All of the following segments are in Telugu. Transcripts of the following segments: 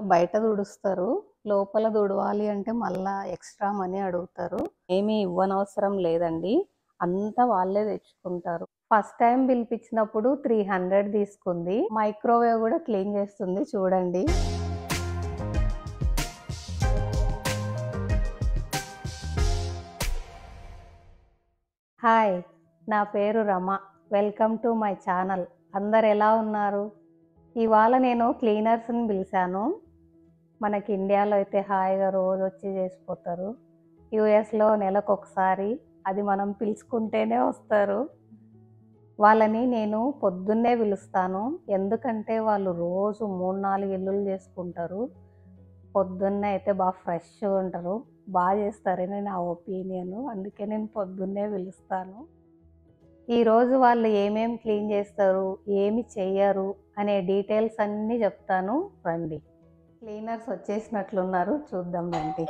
బయట తుడుస్తారు లోపల తుడవాలి అంటే మళ్ళా ఎక్స్ట్రా మనీ అడుగుతారు ఏమీ ఇవ్వనవసరం లేదండి అంతా వాళ్ళే తెచ్చుకుంటారు ఫస్ట్ టైం పిలిపించినప్పుడు త్రీ హండ్రెడ్ తీసుకుంది మైక్రోవేవ్ కూడా క్లీన్ చేస్తుంది చూడండి హాయ్ నా పేరు Rama welcome to my channel అందరు ఎలా ఉన్నారు ఇవాళ నేను క్లీనర్స్ని పిలిచాను మనకి ఇండియాలో అయితే హాయిగా రోజు వచ్చి చేసిపోతారు యుఎస్లో నెలకు ఒకసారి అది మనం పిలుచుకుంటేనే వస్తారు వాళ్ళని నేను పొద్దున్నే పిలుస్తాను ఎందుకంటే వాళ్ళు రోజు మూడు నాలుగు ఇల్లులు చేసుకుంటారు పొద్దున్నే అయితే బాగా ఫ్రెష్గా ఉంటారు బాగా చేస్తారని నా ఒపీనియన్ అందుకే నేను పొద్దున్నే పిలుస్తాను ఈరోజు వాళ్ళు ఏమేం క్లీన్ చేస్తారు ఏమి చెయ్యరు అనే డీటెయిల్స్ అన్నీ చెప్తాను రండి క్లీనర్స్ వచ్చేసినట్లున్నారు చూద్దాం రండి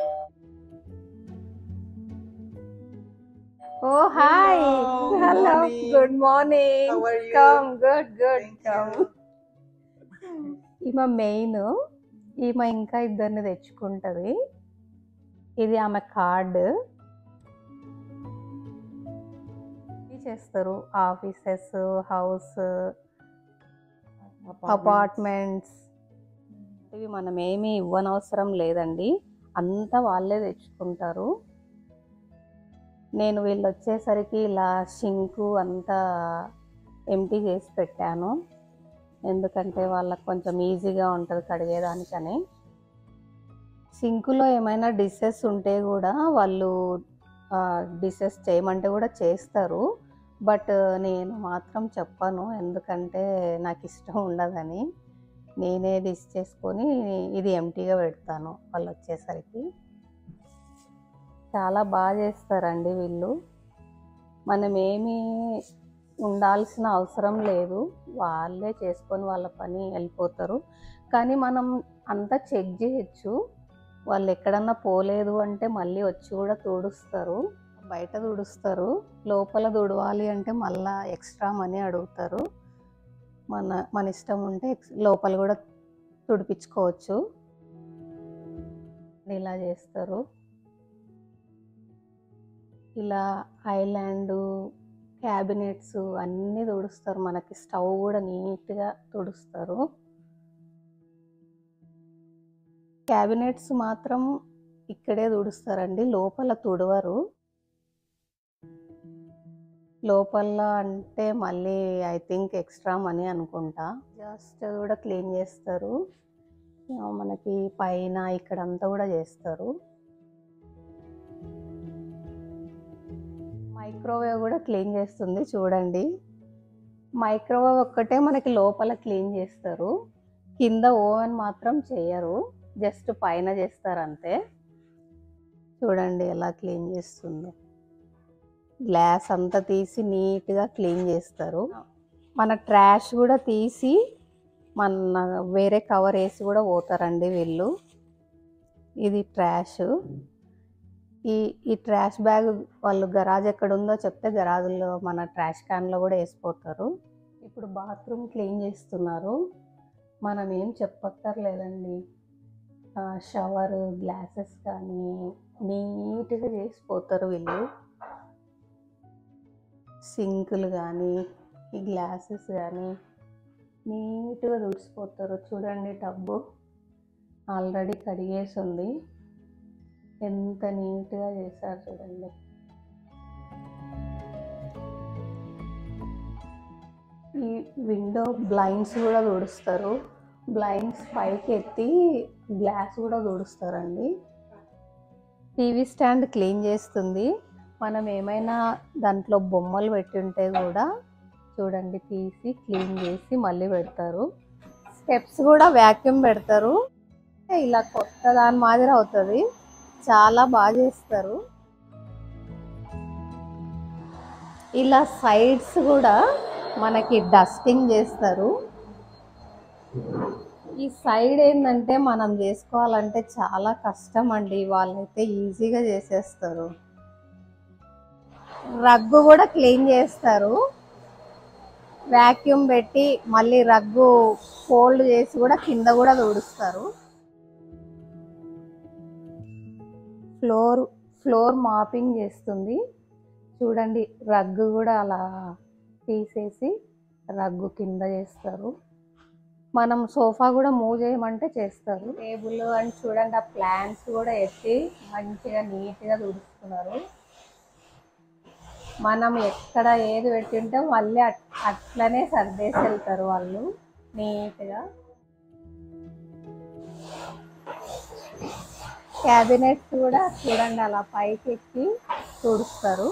oh hi Hello, hello morning. Good morning How are you? Come good good Thank come you. ఈమె మెయిన్ ఈమె ఇంకా ఇద్దరిని తెచ్చుకుంటది ఇది ఆమె కార్డు చేస్తారు ఆఫీసెస్ హౌస్ అపార్ట్మెంట్స్ ఇవి మనం ఏమీ ఇవ్వనవసరం లేదండి అంతా వాళ్ళే తెచ్చుకుంటారు నేను వీళ్ళు వచ్చేసరికి ఇలా షింకు అంతా ఎంటీ చేసి పెట్టాను ఎందుకంటే వాళ్ళకి కొంచెం ఈజీగా ఉంటుంది కడిగేదానికని సింకులో ఏమైనా డిషెస్ ఉంటే కూడా వాళ్ళు డిషెస్ చేయమంటే కూడా చేస్తారు బట్ నేను మాత్రం చెప్పను ఎందుకంటే నాకు ఇష్టం ఉండదని నేనే డిష్ చేసుకొని ఇది ఎంటీగా పెడతాను వాళ్ళు వచ్చేసరికి చాలా బాగా చేస్తారండి వీళ్ళు మనం ఏమీ ఉండాల్సిన అవసరం లేదు వాళ్ళే చేసుకొని వాళ్ళ పని వెళ్ళిపోతారు కానీ మనం అంతా చెక్ చేయొచ్చు వాళ్ళు ఎక్కడన్నా పోలేదు అంటే మళ్ళీ వచ్చి కూడా తుడుస్తారు బయట తుడుస్తారు లోపల తుడవాలి అంటే మళ్ళా ఎక్స్ట్రా మనీ అడుగుతారు మన మన ఇష్టం ఉంటే ఎక్స్- లోపల కూడా తుడిపించుకోవచ్చు ఇలా చేస్తారు ఇలా ఐలాండ్ క్యాబినెట్స్ అన్నీ తుడుస్తారు మనకి స్టవ్ కూడా నీట్గా తుడుస్తారు క్యాబినెట్స్ మాత్రం ఇక్కడే తుడుస్తారండి లోపల తుడవరు లోపల అంటే మళ్ళీ ఐ థింక్ ఎక్స్ట్రా మనీ అనుకుంటా జస్ట్ కూడా క్లీన్ చేస్తారు ఆ, మనకి పైన ఇక్కడంతా కూడా చేస్తారు మైక్రోవేవ్ కూడా క్లీన్ చేస్తుంది చూడండి మైక్రోవేవ్ ఒక్కటే మనకి లోపల క్లీన్ చేస్తారు కింద ఓవెన్ మాత్రం చేయరు జస్ట్ పైన చేస్తారు అంతే చూడండి ఎలా క్లీన్ చేస్తుందో గ్లాస్ అంతా తీసి నీట్గా క్లీన్ చేస్తారు మన ట్రాష్ కూడా తీసి మన వేరే కవర్ వేసి కూడా పోతారండి వీళ్ళు ఇది ట్రాష్ ఈ ఈ ట్రాష్ బ్యాగ్ వాళ్ళు గరాజ్ ఎక్కడ ఉందో చెప్తే గరాజులో మన ట్రాష్ క్యాన్లో కూడా వేసిపోతారు ఇప్పుడు బాత్రూమ్ క్లీన్ చేస్తున్నారు మనం ఏం చెప్పక్కర్లేదండి షవర్ గ్లాసెస్ కానీ నీట్గా చేసిపోతారు వీళ్ళు సింకులు కానీ ఈ గ్లాసెస్ కానీ నీట్గా తుడిచిపోతారు చూడండి టబ్బు ఆల్రెడీ కడిగేసి ఉంది ఎంత నీట్గా చేశారు చూడండి ఈ విండో బ్లైండ్స్ కూడా తుడుస్తారు బ్లైండ్స్ పైకి ఎత్తి గ్లాస్ కూడా తుడుస్తారండి టీవీ స్టాండ్ క్లీన్ చేస్తుంది మనం ఏమైనా దాంట్లో బొమ్మలు పెట్టి ఉంటే కూడా చూడండి తీసి క్లీన్ చేసి మళ్ళీ పెడతారు స్టెప్స్ కూడా వ్యాక్యూమ్ పెడతారు ఇలా కొత్త దాని మాదిరి అవుతుంది చాలా బాగా చేస్తారు ఇలా సైడ్స్ కూడా మనకి డస్టింగ్ చేస్తారు ఈ సైడ్ ఏంటంటే మనం చేసుకోవాలంటే చాలా కష్టం అండి వాళ్ళైతే ఈజీగా చేసేస్తారు రగ్గు కూడా క్లీన్ చేస్తారు వాక్యూమ్ పెట్టి మళ్ళీ రగ్గు ఫోల్డ్ చేసి కూడా కింద కూడా తుడుస్తారు ఫ్లోర్ ఫ్లోర్ మాపింగ్ చేస్తుంది చూడండి రగ్గు కూడా అలా తీసేసి రగ్గు కింద చేస్తారు మనం సోఫా కూడా మూవ్ చేయమంటే చేస్తారు టేబుల్ అని చూడండి ఆ ప్లాంట్స్ కూడా ఎత్తి మంచిగా నీట్గా తుడుస్తున్నారు మనం ఎక్కడ ఏది పెట్టింటే మళ్ళీ అట్- అట్లనే సర్దేసి వెళ్తారు వాళ్ళు నీట్గా క్యాబినెట్స్ కూడా చూడండి అలా పైకి ఎక్కి తుడుస్తారు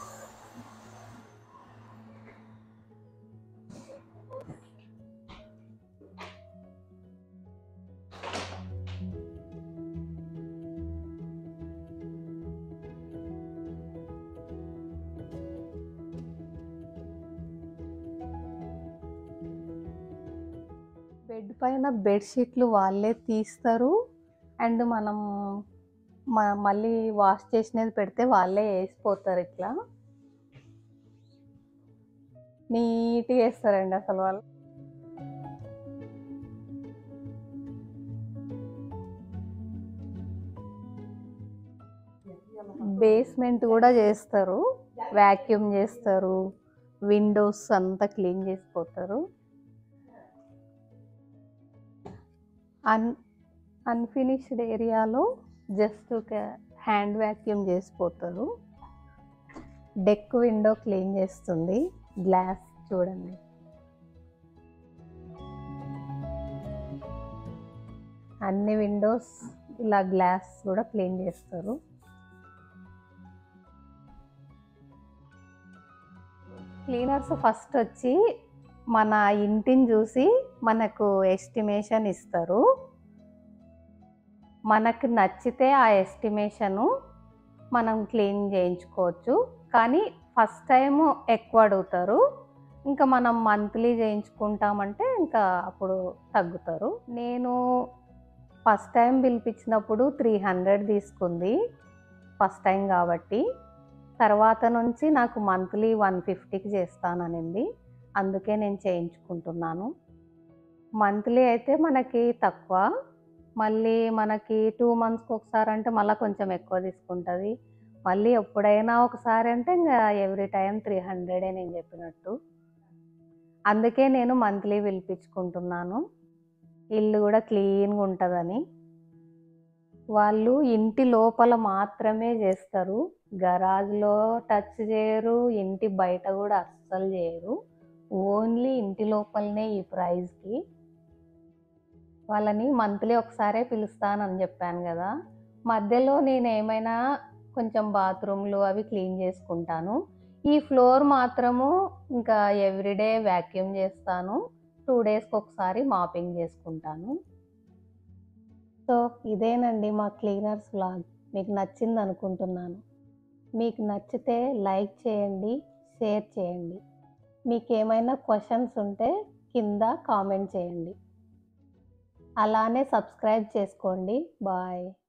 బెడ్ పైన బెడ్షీట్లు వాళ్ళే తీస్తారు అండ్ మనం మ- మళ్ళీ వాష్ చేసినది పెడితే వాళ్ళే వేసిపోతారు ఇట్లా నీట్గా వేస్తారండి అసలు వాళ్ళు బేస్మెంట్ కూడా చేస్తారు వ్యాక్యూమ్ చేస్తారు విండోస్ అంతా క్లీన్ చేసిపోతారు అన్ అన్ఫినిష్డ్ ఏరియాలో జస్ట్ ఒక హ్యాండ్ వ్యాక్యూమ్ చేసిపోతారు డెక్ విండో క్లీన్ చేస్తుంది గ్లాస్ చూడండి అన్ని విండోస్ ఇలా గ్లాస్ కూడా క్లీన్ చేస్తారు క్లీనర్స్ ఫస్ట్ వచ్చి మన ఇంటిని చూసి మనకు ఎస్టిమేషన్ ఇస్తారు మనకు నచ్చితే ఆ ఎస్టిమేషను మనం క్లీన్ చేయించుకోవచ్చు కానీ ఫస్ట్ టైం ఎక్కువ అడుగుతారు ఇంకా మనం మంత్లీ చేయించుకుంటామంటే ఇంకా అప్పుడు తగ్గుతారు నేను ఫస్ట్ టైం పిలిపించినప్పుడు త్రీ హండ్రెడ్ తీసుకుంది ఫస్ట్ టైం కాబట్టి తర్వాత నుంచి నాకు మంత్లీ వన్ ఫిఫ్టీకి చేస్తాననింది అందుకే నేను చేయించుకుంటున్నాను మంత్లీ అయితే మనకి తక్కువ మళ్ళీ మనకి టూ మంత్స్కి ఒకసారి అంటే మళ్ళీ కొంచెం ఎక్కువ తీసుకుంటుంది మళ్ళీ ఎప్పుడైనా ఒకసారి అంటే ఇంకా ఎవ్రీ టైం త్రీ హండ్రెడే నేను చెప్పినట్టు అందుకే నేను మంత్లీ పిలిపించుకుంటున్నాను ఇల్లు కూడా క్లీన్గా ఉంటుందని వాళ్ళు ఇంటి లోపల మాత్రమే చేస్తారు గరాజ్లో టచ్ చేయరు ఇంటి బయట కూడా అస్సలు చేయరు ఓన్లీ ఇంటి లోపలనే ఈ ప్రైస్కి వాళ్ళని మంత్లీ ఒకసారే పిలుస్తానని చెప్పాను కదా మధ్యలో నేను ఏమైనా కొంచెం బాత్రూమ్లు అవి క్లీన్ చేసుకుంటాను ఈ ఫ్లోర్ మాత్రము ఇంకా ఎవ్రీడే వ్యాక్యూమ్ చేస్తాను టూ డేస్కి ఒకసారి మాపింగ్ చేసుకుంటాను సో ఇదేనండి మా క్లీనర్స్ వ్లాగ్ మీకు నచ్చింది అనుకుంటున్నాను మీకు నచ్చితే లైక్ చేయండి షేర్ చేయండి మీకు ఏమైనా క్వశ్చన్స్ ఉంటే కింద కామెంట్ చేయండి అలానే సబ్స్క్రైబ్ చేసుకోండి బాయ్